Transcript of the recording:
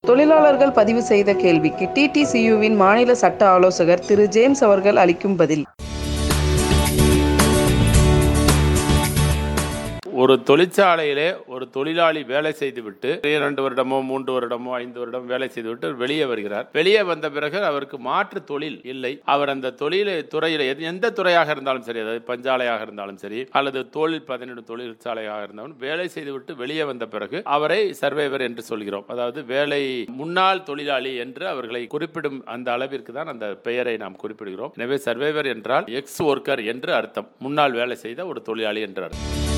தொழிலாளர்கள் பதிவு செய்த கேள்விக்கு டிடிசியுவின் மாநில சட்ட ஆலோசகர் திரு ஜேம்ஸ் அவர்கள் அளிக்கும் பதில் ஒரு தொழிற்சாலையிலே ஒரு தொழிலாளி வேலை செய்துவிட்டு இரண்டு வருடமோ மூன்று வருடமோ ஐந்து வருடம் வேலை செய்துவிட்டு வெளியே வருகிறார் வெளியே வந்த பிறகு அவருக்கு மாற்று தொழில் இல்லை அவர் அந்த தொழில் துறையில் எது- எந்த துறையாக இருந்தாலும் சரி அதாவது பஞ்சாலையாக இருந்தாலும் சரி அல்லது தொழில் பதினெட்டு தொழிற்சாலையாக இருந்தாலும் வேலை செய்துவிட்டு வெளியே வந்த பிறகு அவரை சர்வைவர் என்று சொல்கிறோம் அதாவது வேலை முன்னாள் தொழிலாளி என்று அவர்களை குறிப்பிடும் அந்த அளவிற்கு தான் அந்த பெயரை நாம் குறிப்பிடுகிறோம் எனவே சர்வைவர் என்றால் எக்ஸ் ஒர்க்கர் என்று அர்த்தம் முன்னாள் வேலை செய்த ஒரு தொழிலாளி என்று அர்த்தம்